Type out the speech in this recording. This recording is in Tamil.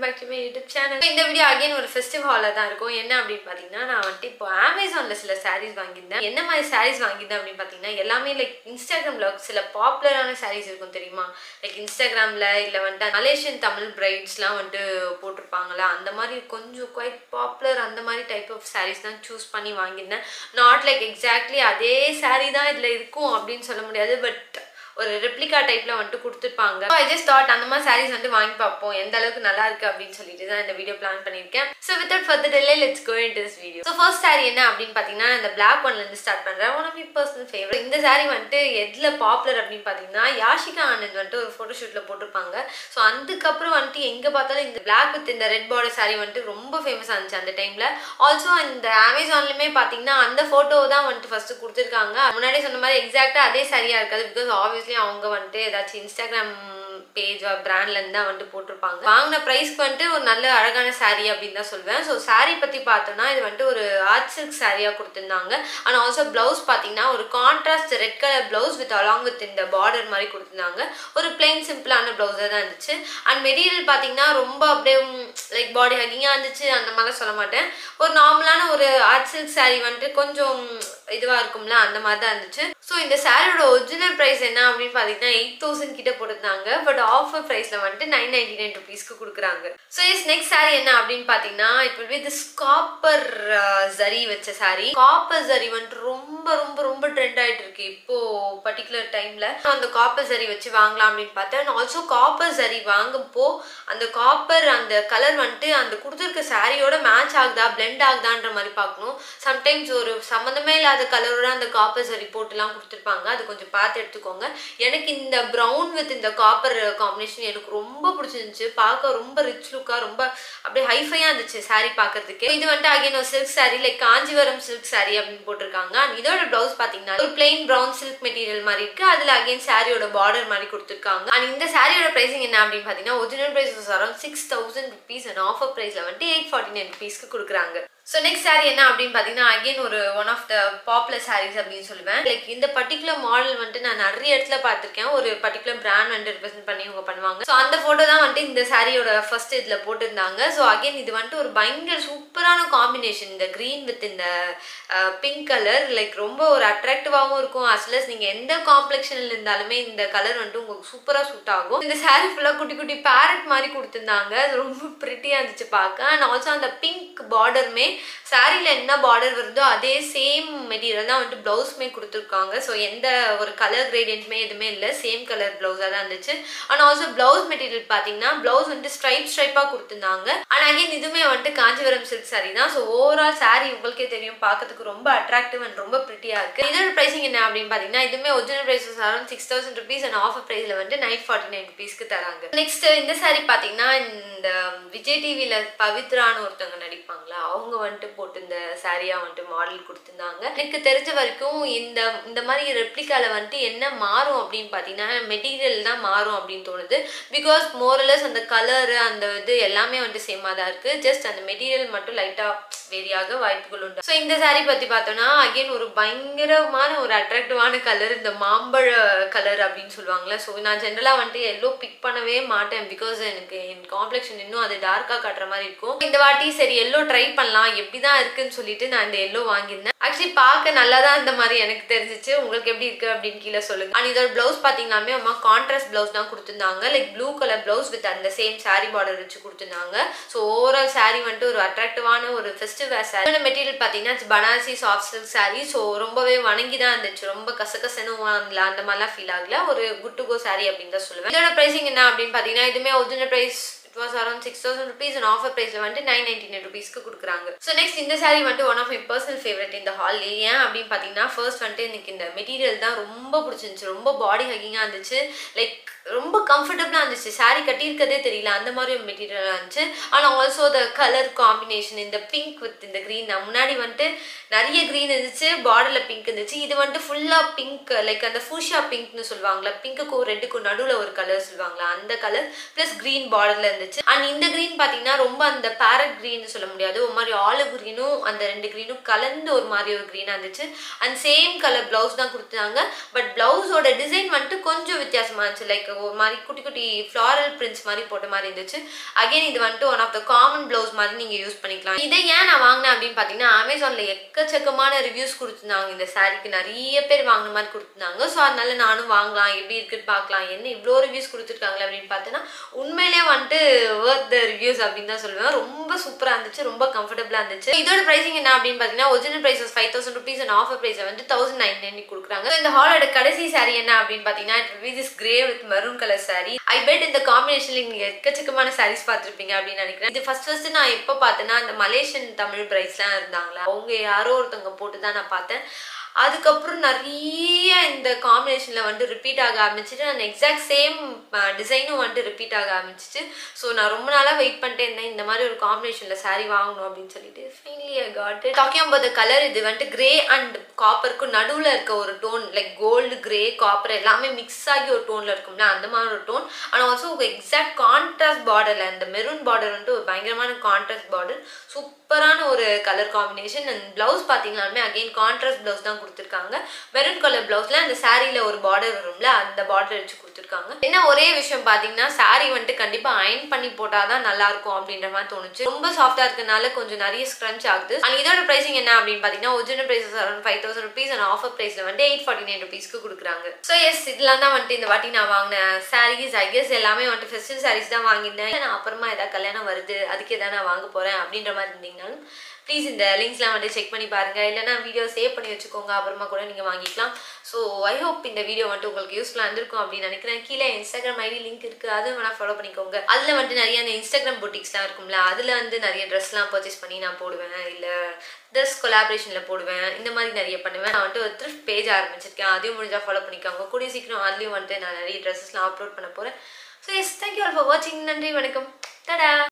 welcome back to my YouTube channel இந்த வீடியோ அகைன் ஒரு ஃபெஸ்டிவ் ஹாலில் தான் இருக்கும் என்ன அப்படின்னு பார்த்தீங்கன்னா நான் வந்துட்டு இப்போ அமேசானில் சில சாரீஸ் வாங்கியிருந்தேன் என்ன மாதிரி சாரீஸ் வாங்கியிருந்தேன் அப்படின்னு பார்த்தீங்கன்னா எல்லாமே லைக் இன்ஸ்டாகிராமில் சில பாப்புலரான சாரீஸ் இருக்கும் தெரியுமா லைக் இன்ஸ்டாகிராமில் இல்லை வந்துட்டு மலேசியன் தமிழ் பிரைட்ஸ்லாம் வந்துட்டு போட்டிருப்பாங்களா அந்த மாதிரி கொஞ்சம் குவைட் பாப்புலர் அந்த மாதிரி டைப் ஆஃப் சாரீஸ் தான் சூஸ் பண்ணி வாங்கியிருந்தேன் நாட் லைக் எக்ஸாக்ட்லி அதே saree தான் இதில் இருக்கும் அப்படின்னு சொல்ல முடியாது பட் ஒரு ரெப்ளிகா டைப்ல வந்துட்டு கொடுத்துருப்பாங்க ஐ ஜஸ்ட் தாட் அந்த மாதிரி சாரீஸ் வந்து வாங்கி பார்ப்போம் எந்த அளவுக்கு நல்லா இருக்கு அப்படின்னு சொல்லிட்டு தான் இந்த வீடியோ பிளான் பண்ணியிருக்கேன் so without further delay let's go in this video so first sari என்ன அப்படின்னு பார்த்தீங்கன்னா இந்த பிளாக் ஒன்ல இருந்து ஸ்டார்ட் பண்றேன் one of my personal favourite இந்த சாரி வந்துட்டு எதுல பாப்புலர் அப்படின்னு பார்த்தீங்கன்னா யாஷிகா ஆனந்த் வந்துட்டு ஒரு ஃபோட்டோ ஷூட்ல போட்டிருப்பாங்க ஸோ அதுக்கப்புறம் வந்துட்டு எங்க பார்த்தாலும் இந்த பிளாக் வித் இந்த ரெட் பார்டர் சாரி வந்துட்டு ரொம்ப ஃபேமஸ் ஆனிச்சு அந்த டைம்ல ஆல்சோ இந்த அமேசான்லயுமே பார்த்தீங்கன்னா அந்த ஃபோட்டோ தான் வந்துட்டு ஃபர்ஸ்ட் கொடுத்துருக்காங்க முன்னாடி சொன்ன மாதிரி எக்ஸாக்டா அதே சரியா இருக்காது பிகாஸ் ஆப்வியஸ்லி அவங்க வந்துட்டு ஏதாச்சும் இன்ஸ்டாகிராம் பேஜ் பிராண்ட்ல இருந்து தான் வந்துட்டு போட்டிருப்பாங்க வாங்கின ப்ரைஸ்க்கு வந்துட்டு ஒரு நல்ல அழகான saree அப்படின்னு தான் சொல்வேன் ஸோ saree பத்தி பார்த்தோம்னா இது வந்துட்டு ஒரு ஆர்ட் சில்க் சாரியா கொடுத்துருந்தாங்க அண்ட் ஆல்சோ பிளவுஸ் பார்த்தீங்கன்னா ஒரு contrast red colour blouse with along with இந்த பார்டர் மாதிரி கொடுத்துருந்தாங்க ஒரு பிளைன் சிம்பிளான பிளவுஸாக தான் இருந்துச்சு அண்ட் மெட்டீரியல் பார்த்தீங்கன்னா ரொம்ப அப்படியே லைக் பாடி ஹக்கிங்காக இருந்துச்சு அந்த மாதிரிலாம் சொல்ல மாட்டேன் ஒரு நார்மலான ஒரு ஆர்ட் சில்க் saree வந்துட்டு கொஞ்சம் இதுவாக இருக்கும்ல அந்த மாதிரி தான் இருந்துச்சு ஸோ இந்த சாரியோட ஒரிஜினல் ப்ரைஸ் என்ன அப்படின்னு பார்த்தீங்கன்னா எயிட் தௌசண்ட் கிட்ட போட்டிருந்தாங்க பட் ஆஃபர் ப்ரைஸில் வந்துட்டு நைன் நைன்டி நைன் ருபீஸ்க்கு கொடுக்குறாங்க ஸோ இஸ் நெக்ஸ்ட் சாரி என்ன அப்படின்னு பார்த்தீங்கன்னா it will be this copper zari வச்ச சாரி காப்பர் ஜரி வந்துட்டு ரொம்ப ரொம்ப ரொம்ப ட்ரெண்ட் ஆயிட்டு இருக்கு இப்போ பர்டிகுலர் டைம்ல அந்த காப்பர் ஜரி வச்சு வாங்கலாம் அப்படின்னு பார்த்தேன் அண்ட் ஆல்சோ காப்பர் ஜரி வாங்கப்போ அந்த காப்பர் அந்த கலர் வந்துட்டு அந்த கொடுத்துருக்க சாரியோட மேட்ச் ஆகுதா பிளெண்ட் ஆகுதான்ற மாதிரி பார்க்கணும் சம்டைம்ஸ் ஒரு சம்மந்தமே இல்லாத கலரோட அந்த காப்பர் சரி போட்டுலாம் கொடுத்துருப்பாங்க அது கொஞ்சம் பார்த்து எடுத்துக்கோங்க எனக்கு இந்த ப்ரௌன் வித் இந்த காப்பர் காம்பினேஷன் எனக்கு ரொம்ப பிடிச்சிருந்துச்சு பார்க்க ரொம்ப ரிச் லுக்காக ரொம்ப அப்படியே ஹைஃபையாக இருந்துச்சு saree பார்க்கறதுக்கு இது வந்துட்டு அகைன் ஒரு silk saree like Kanchivaram silk saree அப்படின்னு போட்டிருக்காங்க அண்ட் இதோட ப்ளவுஸ் பார்த்தீங்கன்னா ஒரு பிளெயின் ப்ரௌன் சில்க் மெட்டீரியல் மாதிரி இருக்கு அதில் அகைன் சாரியோட பார்டர் மாதிரி கொடுத்துருக்காங்க அண்ட் இந்த சாரியோட ப்ரைஸிங் என்ன அப்படின்னு பார்த்தீங்கன்னா original price around six thousand rupees and offer ப்ரைஸில் வந்துட்டு எயிட் ஃபார்ட்டி நைன் ருபீஸ்க்கு கொடுக்குறாங்க ஸோ நெக்ஸ்ட் சாரி என்ன அப்படின்னு பார்த்தீங்கன்னா அகைன் ஒரு one of the popular sarees அப்படின்னு சொல்லுவேன் லைக் இந்த பர்டிகுலர் மாடல் வந்துட்டு நான் நிறைய இடத்துல பார்த்துருக்கேன் ஒரு பர்டிகுலர் பிராண்ட் வந்துட்டு ரெப்ரசென்ட் பண்ணி இவங்க பண்ணுவாங்க ஸோ அந்த ஃபோட்டோ தான் வந்துட்டு இந்த சாரியோட ஃபர்ஸ்ட் இதில் போட்டிருந்தாங்க ஸோ அகைன் இது வந்துட்டு ஒரு பயங்கர சூப்பரான காம்பினேஷன் இந்த க்ரீன் வித் இந்த பிங்க் கலர் லைக் ரொம்ப ஒரு அட்ராக்டிவாகவும் இருக்கும் அஸ் வெல் நீங்கள் எந்த காம்ப்ளெக்ஷனில் இருந்தாலுமே இந்த கலர் வந்துட்டு உங்களுக்கு சூப்பராக சூட் ஆகும் இந்த சாரி ஃபுல்லாக குட்டி குட்டி பேரட் மாதிரி கொடுத்துருந்தாங்க அது ரொம்ப ப்ரிட்டியாக இருந்துச்சு பார்க்க அண்ட் ஆல்சோ அந்த பிங்க் பார்டருமே சாரியில் என்ன பார்டர் வருதோ அதே சேம் மெட்டீரியல் தான் வந்துட்டு ப்ளவுஸுமே கொடுத்துருக்காங்க ஸோ எந்த ஒரு கலர் கிரேடியன்ட்மே எதுவுமே இல்லை சேம் கலர் ப்ளவுஸாக தான் இருந்துச்சு அண்ட் ஆல்சோ ப்ளவுஸ் மெட்டீரியல் பார்த்தீங்கன்னா ப்ளவுஸ் வந்துட்டு ஸ்ட்ரைப் ஸ்ட்ரைப்பாக கொடுத்துருந்தாங்க அண்ட் அகைன் இதுவுமே வந்துட்டு காஞ்சிபுரம் சில்க் சாரி தான் ஸோ ஓவரால் சாரி உங்களுக்கே தெரியும் பார்க்கறதுக்கு ரொம்ப அட்ராக்டிவ் அண்ட் ரொம்ப ப்ரிட்டியாக இருக்குது இதோட ப்ரைஸிங் என்ன அப்படின்னு பார்த்தீங்கன்னா இதுவுமே original prices around six thousand rupees and offer ப்ரைஸில் வந்துட்டு நைன் ஃபார்ட்டி நைன் ருபீஸ்க்கு தராங்க நெக்ஸ்ட் இந்த சாரி பார்த்தீங்கன்னா இந்த விஜய் டிவியில் பவித்ரான்னு ஒருத்தவங்க நடிப்பாங்களா அவங்க வந்துட்டு போட்டு இந்த சாரியா வந்துட்டு மாடல் கொடுத்துருந்தாங்க எனக்கு தெரிஞ்ச வரைக்கும் இந்த இந்த மாதிரி ரெப்ளிகால வந்துட்டு என்ன மாறும் அப்படின்னு பார்த்தீங்கன்னா மெட்டீரியல் தான் மாறும் அப்படின்னு தோணுது பிகாஸ் மோரலஸ் அந்த கலரு அந்த இது எல்லாமே வந்துட்டு சேமாக தான் இருக்கு ஜஸ்ட் அந்த மெட்டீரியல் மட்டும் லைட்டாக வேரியாக வாய்ப்புகள் உண்டு ஸோ இந்த சாரி பற்றி பார்த்தோம்னா அகைன் ஒரு பயங்கரமான ஒரு அட்ராக்டிவான கலர் இந்த மாம்பழ கலர் அப்படின்னு சொல்லுவாங்களே ஸோ நான் ஜென்ரலாக வந்துட்டு எல்லோ பிக் பண்ணவே மாட்டேன் பிகாஸ் எனக்கு என் காம்ப்ளெக்ஷன் இன்னும் அது டார்க்காக காட்டுற மாதிரி இருக்கும் இந்த வாட்டி சரி எல்லோ ட்ரை பண்ணலாம் எப்படி தான் இருக்குன்னு சொல்லிட்டு நான் இந்த எல்லோ வாங்கியிருந்தேன் ஆக்சுவலி பார்க்க நல்லா தான் இந்த மாதிரி எனக்கு தெரிஞ்சிச்சு உங்களுக்கு எப்படி இருக்கு அப்படின்னு கீழே சொல்லுங்க அண்ட் இதோட பிளவுஸ் பார்த்தீங்கன்னாமே அம்மா கான்ட்ராஸ்ட் பிளவுஸ் தான் கொடுத்துருந்தாங்க like blue colour blouse with அந்த சேம் சாரி பார்டர் வச்சு கொடுத்துருந்தாங்க ஸோ ஓவரால் சாரி வந்துட்டு ஒரு அட்ராக்டிவான ஒரு ஃபெஸ்டிவ் வேர் சாரி மெட்டீரியல் பார்த்தீங்கன்னா Banarasi soft silk sari so ரொம்பவே வணங்கி தான் இருந்துச்சு ரொம்ப கசகசனு வாங்கல அந்த மாதிரிலாம் ஃபீல் ஆகல ஒரு குட் டு கோ சாரி அப்படின்னு தான் சொல்லுவேன் இதோட ப்ரைஸிங் என்ன அப்படின்னு பார்த்தீங்கன்னா இதுவுமே original price it was around six thousand rupees and offer ப்ரைஸில் வந்துட்டு நைன் நைன்டி நைன் ருபீஸ்க்கு கொடுக்குறாங்க ஸோ நெக்ஸ்ட் இந்த சாரி வந்துட்டு one of my personal favourite இந்த ஹால் ஏன் அப்படின்னு பார்த்தீங்கன்னா ஃபர்ஸ்ட் வந்துட்டு எனக்கு இந்த மெட்டீரியல் தான் ரொம்ப பிடிச்சிருந்துச்சு ரொம்ப பாடி ஹக்கிங்காக இருந்துச்சு லைக் ரொம்ப கம்ஃபர்டபுளாக இருந்துச்சு சாரி கட்டியிருக்கதே தெரியல அந்த மாதிரி ஒரு மெட்டீரியலாக இருந்துச்சு ஆனால் ஆல்சோ த கலர் காம்பினேஷன் இந்த பிங்க் வித் இந்த க்ரீன் நான் முன்னாடி வந்துட்டு நிறைய க்ரீன் இருந்துச்சு பார்டரில் பிங்க் இருந்துச்சு இது வந்துட்டு ஃபுல்லாக பிங்க் லைக் அந்த ஃபூஷா பிங்க்னு சொல்லுவாங்களா பிங்க்குக்கும் ரெட்டுக்கும் நடுவில் ஒரு கலர் சொல்லுவாங்களா அந்த கலர் ப்ளஸ் க்ரீன் பார்டரில் இருந்துச்சு அண்ட் இந்த க்ரீன் பார்த்தீங்கன்னா ரொம்ப அந்த பேரட் க்ரீன் சொல்ல முடியாது ஒரு மாதிரி ஆலிவ் க்ரீனும் அந்த ரெண்டு க்ரீனும் கலந்து ஒரு மாதிரி ஒரு க்ரீனாக இருந்துச்சு அண்ட் சேம் கலர் ப்ளவுஸ் தான் கொடுத்தாங்க பட் ப்ளவுஸோட டிசைன் வந்துட்டு கொஞ்சம் வித்தியாசமாக இருந்துச்சு லைக் ஒரு மாதிரி குட்டி குட்டி ஃப்ளாரல் பிரிண்ட்ஸ் மாதிரி போட்ட மாதிரி இருந்துச்சு அகைன் இது வந்துட்டு one of the common blouse மாதிரி நீங்க யூஸ் பண்ணிக்கலாம் இதை ஏன் நான் வாங்கினேன் அப்படின்னு பார்த்தீங்கன்னா அமேசான்ல எக்கச்சக்கமான ரிவ்யூஸ் கொடுத்துருந்தாங்க இந்த சாரிக்கு நிறைய பேர் வாங்கின மாதிரி கொடுத்துருந்தாங்க ஸோ அதனால நானும் வாங்கலாம் எப்படி இருக்குன்னு பார்க்கலாம் என்ன இவ்வளோ ரிவ்யூஸ் கொடுத்துருக்காங்களே அப்படின்னு பார்த்தோன்னா உண்மையிலே வந்துட்டு ஒர்த் த ரிவ்யூஸ் அப்படின்னு தான் சொல்லுவேன் ரொம்ப சூப்பராக இருந்துச்சு ரொம்ப கம்ஃபர்டபுளாக இருந்துச்சு இதோட ப்ரைசிங் என்ன அப்படின்னு பார்த்தீங்கன்னா original prices five thousand rupees and offer price வந்து தௌசண்ட் நைன் நைன் கொடுக்குறாங்க So, இந்த ஹாலோட கடைசி saree என்ன அப்படின்னு பார்த்தீங்கன்னா it this grey with maroon colour saree I bet இந்த காம்பினேஷன்ல நீங்க எக்கச்சக்கமான sarees பார்த்துருப்பீங்க அப்படின்னு நினைக்கிறேன் இது ஃபர்ஸ்ட் ஃபர்ஸ்ட் நான் எப்போ பார்த்தேன்னா அந்த மலேசியன் தமிழ் பிரைஸ்லாம் இருந்தாங்களா அவங்க யாரோ ஒருத்தவங்க போட்டு தான் நான் பார்த்தேன் அதுக்கப்புறம் நிறைய இந்த காம்பினேஷனில் வந்து ரிப்பீட் ஆக ஆரம்பிச்சிட்டு அந்த எக்ஸாக்ட் சேம் டிசைனும் வந்துட்டு ரிப்பீட் ஆக ஆரம்பிச்சிச்சு ஸோ நான் ரொம்ப நாளாக வெயிட் பண்ணிட்டே இருந்தேன் இந்த மாதிரி ஒரு காம்பினேஷனில் saree வாங்கணும் அப்படின்னு சொல்லிட்டு finally I got talking about the colour இது வந்துட்டு கிரே அண்ட் காப்பருக்கும் நடுவில் இருக்க ஒரு tone like gold grey copper எல்லாமே மிக்ஸ் ஆகி ஒரு டோனில் இருக்கும்ல அந்த மாதிரி ஒரு டோன் ஆனால் ஆல்சோ எக்ஸாக்ட் கான்ட்ராஸ்ட் பார்டரில் அந்த மெரூன் பார்டர் வந்துட்டு ஒரு பயங்கரமான கான்ட்ராஸ்ட் பார்டர் சூப்பரான ஒரு கலர் காம்பினேஷன் அண்ட் ப்ளவுஸ் பார்த்தீங்கன்னாலுமே அகைன் கான்ட்ராஸ்ட் ப்ளவுஸ் தான் கொடுத்துருக்காங்க மெரூன் கலர் ப்ளவுஸில் அந்த சாரியில் ஒரு பார்டர் வரும்ல அந்த பார்டர் வச்சு கொடுத்துருக்காங்க என்ன ஒரே விஷயம் பார்த்தீங்கன்னா சாரி வந்துட்டு கண்டிப்பாக அயன் பண்ணி போட்டால் தான் நல்லா இருக்கும் அப்படின்ற மாதிரி தோணுச்சு ரொம்ப சாஃப்டாக இருக்கனால கொஞ்சம் நிறைய ஸ்க்ரன்ச் ஆகுது அண்ட் இதோட ப்ரைசிங் என்ன அப்படின்னு பார்த்தீங்கன்னா original prices around five thousand rupees and offer ப்ரைஸில் வந்து எயிட் ஃபார்ட்டி நைன் ருபீஸ்க்கு கொடுக்குறாங்க ஸோ எஸ் இதெல்லாம் தான் வந்துட்டு இந்த வாட்டி நான் வாங்கின சாரீஸ் ஐ கெஸ் எல்லாமே வந்துட்டு ஃபெஸ்டிவல் சாரீஸ் தான் வாங்கியிருந்தேன் நான் அப்புறமா ஏதாவது கல்யாணம் வருது அதுக்கு எதாவது நான் வாங்க போகிறேன் அப்படின்ற மாதிரி இருந்தீங்கன்னாலும் ப்ளீஸ் இந்த லிங்க்ஸ்லாம் வந்து செக் பண்ணி பாருங்க இல்லைனா வீடியோ சேவ் பண்ணி வச்சுக்கோங்க அப்புறமா கூட நீங்கள் வாங்கிக்கலாம் ஸோ ஐ ஹோப் இந்த வீடியோ வந்துட்டு உங்களுக்கு யூஸ்ஃபுல்லாக இருந்திருக்கும் அப்படின்னு நினைக்கிறேன் கீழே இன்ஸ்டாகிராம் ஐடி லிங்க் இருக்குது அதுவும் வேணால் ஃபாலோ பண்ணிக்கோங்க அதில் வந்துட்டு நிறைய அந்த இன்ஸ்டாகிராம் பொட்டிக்ஸ்லாம் இருக்கும்ல அதில் வந்து நிறைய ட்ரெஸ்லாம் பர்ச்சேஸ் பண்ணி நான் போடுவேன் இல்லை ட்ரெஸ் கொலாபரேஷனில் போடுவேன் இந்த மாதிரி நிறைய பண்ணுவேன் நான் வந்துட்டு ஒரு த்ரிஃப்ட் பேஜ் ஆரம்பிச்சிருக்கேன் அதையும் முடிஞ்சால் ஃபாலோ பண்ணிக்கோங்க கூடிய சீக்கிரம் அதுலேயும் வந்துட்டு நான் நிறைய ட்ரெஸ்ஸஸ்லாம் அப்லோட் பண்ண போகிறேன் so yes thank you all for வாட்சிங் நன்றி வணக்கம் டடா